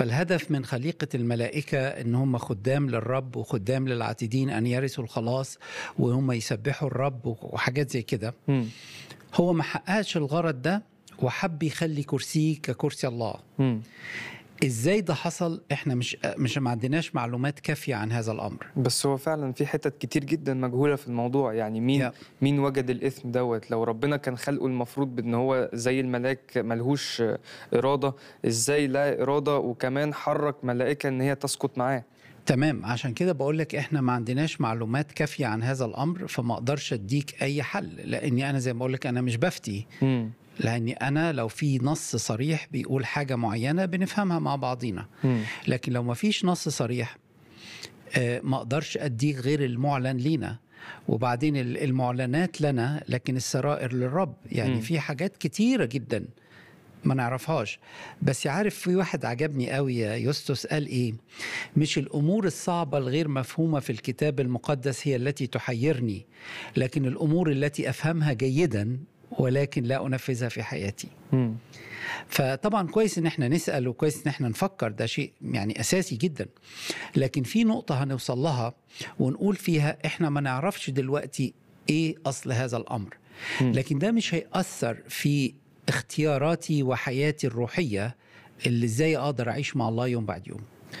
فالهدف من خليقة الملائكة إن هم خدام للرب وخدام للعاتدين أن يرثوا الخلاص وهم يسبحوا الرب وحاجات زي كده مم. هو ما حققش الغرض ده وحب يخلي كرسيه ككرسي الله مم. ازاي ده حصل احنا مش مش ما عندناش معلومات كافيه عن هذا الامر بس هو فعلا في حتت كتير جدا مجهوله في الموضوع يعني مين يا. مين وجد الاثم دوت لو ربنا كان خلقه المفروض بان هو زي الملاك ملهوش آه، اراده ازاي لا اراده وكمان حرك ملائكه ان هي تسقط معاه تمام عشان كده بقول لك احنا ما عندناش معلومات كافيه عن هذا الامر فما اقدرش اديك اي حل لاني انا زي ما بقول لك انا مش بفتي مم. لاني انا لو في نص صريح بيقول حاجه معينه بنفهمها مع بعضينا مم. لكن لو ما فيش نص صريح آه، ما اقدرش اديك غير المعلن لينا وبعدين ال- المعلنات لنا لكن السرائر للرب يعني مم. في حاجات كتيره جدا ما نعرفهاش بس عارف في واحد عجبني قوي يا يوستوس قال ايه مش الامور الصعبه الغير مفهومه في الكتاب المقدس هي التي تحيرني لكن الامور التي افهمها جيدا ولكن لا انفذها في حياتي مم. فطبعا كويس ان احنا نسال وكويس ان احنا نفكر ده شيء يعني اساسي جدا لكن في نقطه هنوصل لها ونقول فيها احنا ما نعرفش دلوقتي ايه اصل هذا الامر مم. لكن ده مش هيأثر في اختياراتي وحياتي الروحيه اللي ازاي اقدر اعيش مع الله يوم بعد يوم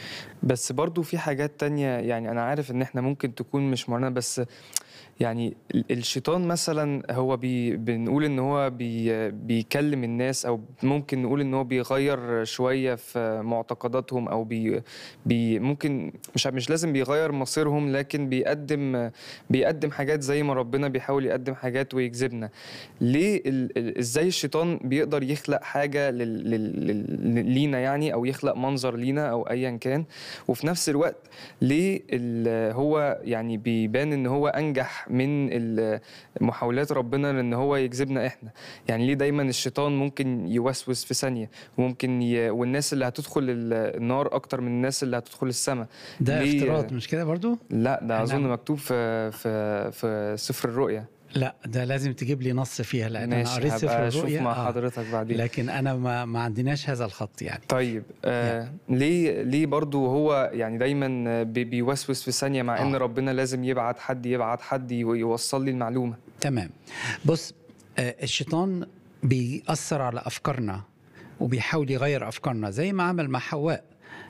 بس برضو في حاجات تانية يعني أنا عارف إن إحنا ممكن تكون مش مرنة بس يعني ال- الشيطان مثلا هو بي بنقول إن هو بي بيكلم الناس أو ممكن نقول إن هو بيغير شوية في معتقداتهم أو بي بي ممكن مش مش لازم بيغير مصيرهم لكن بيقدم بيقدم حاجات زي ما ربنا بيحاول يقدم حاجات ويجذبنا ليه ال- ال- ازاي الشيطان بيقدر يخلق حاجه لل لل لل لينا يعني او يخلق منظر لينا او ايا كان وفي نفس الوقت ليه ال- هو يعني بيبان ان هو انجح من ال- محاولات ربنا ان هو يجذبنا احنا يعني ليه دايما الشيطان ممكن يوسوس في ثانيه وممكن ي... والناس اللي هتدخل ال- النار اكتر من الناس اللي هتدخل السماء ده ليه- افتراض مش كده برضو لا ده إحنا- اظن مكتوب في في في سفر الرؤيا لا ده لازم تجيب لي نص فيها لان انا ماشي قريت سفر هبقى اشوف الرؤيا مع آه. حضرتك بعدين لكن انا ما, ما عندناش هذا الخط يعني طيب آه ليه ليه برضو هو يعني دايما بي- بيوسوس في ثانيه مع ان آه. ربنا لازم يبعت حد يبعت حد يو- يوصل لي المعلومه تمام بص آه، الشيطان بيأثر على أفكارنا وبيحاول يغير أفكارنا زي ما عمل مع حواء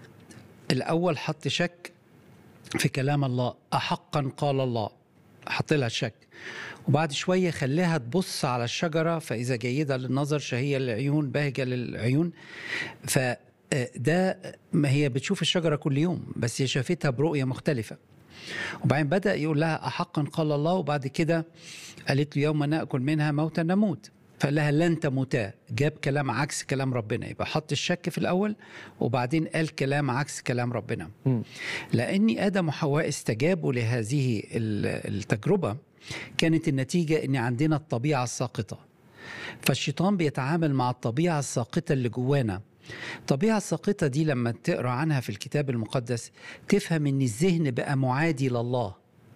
الأول حط شك في كلام الله أحقا قال الله حط لها شك وبعد شوية خلاها تبص على الشجرة فإذا جيدة للنظر شهية للعيون باهجة للعيون فده ما هي بتشوف الشجرة كل يوم بس هي شافتها برؤية مختلفة وبعدين بدأ يقول لها أحقا قال الله وبعد كده قالت له يوم نأكل منها موتا نموت فقال لها لن تموتا جاب كلام عكس كلام ربنا يبقى حط الشك في الأول وبعدين قال كلام عكس كلام ربنا مم. لأني آدم وحواء استجابوا لهذه ال- التجربة كانت النتيجة أن عندنا الطبيعة الساقطة فالشيطان بيتعامل مع الطبيعة الساقطة اللي جوانا الطبيعة الساقطة دي لما تقرأ عنها في الكتاب المقدس تفهم أن الذهن بقى معادي لله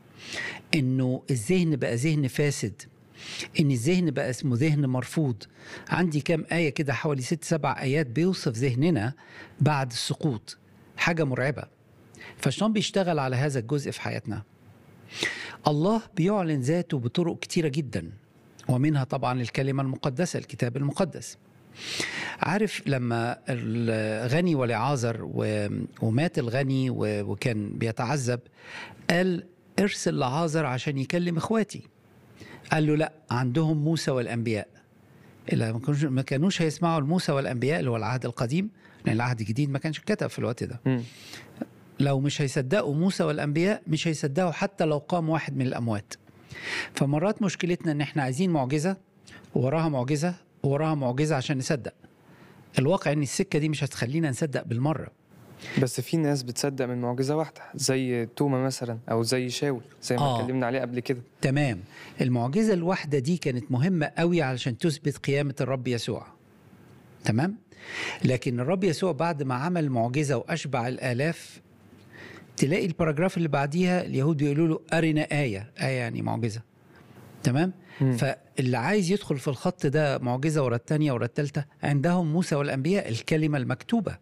أنه الذهن بقى ذهن فاسد ان الذهن بقى اسمه ذهن مرفوض عندي كام آية كده حوالي ست سبع آيات بيوصف ذهننا بعد السقوط حاجة مرعبة فالشيطان بيشتغل على هذا الجزء في حياتنا الله بيعلن ذاته بطرق كتيرة جدا ومنها طبعا الكلمة المقدسة الكتاب المقدس عارف لما الغني ولعازر و- ومات الغني و- وكان بيتعذب قال ارسل لعازر عشان يكلم اخواتي قال له لا عندهم موسى والانبياء الا ما كانوش ما كانوش هيسمعوا الموسى والانبياء اللي هو العهد القديم لان العهد الجديد ما كانش اتكتب في الوقت ده مم. لو مش هيصدقوا موسى والانبياء مش هيصدقوا حتى لو قام واحد من الاموات فمرات مشكلتنا ان احنا عايزين معجزه ووراها معجزه ووراها معجزه عشان نصدق الواقع ان السكه دي مش هتخلينا نصدق بالمره بس في ناس بتصدق من معجزه واحده زي توما مثلا او زي شاول زي ما آه. اتكلمنا عليه قبل كده تمام المعجزه الواحده دي كانت مهمه قوي علشان تثبت قيامه الرب يسوع تمام لكن الرب يسوع بعد ما عمل معجزه واشبع الالاف تلاقي الباراجراف اللي بعديها اليهود بيقولوا له ارنا ايه ايه يعني معجزه تمام مم. فاللي عايز يدخل في الخط ده معجزه ورا الثانيه ورا الثالثه عندهم موسى والانبياء الكلمه المكتوبه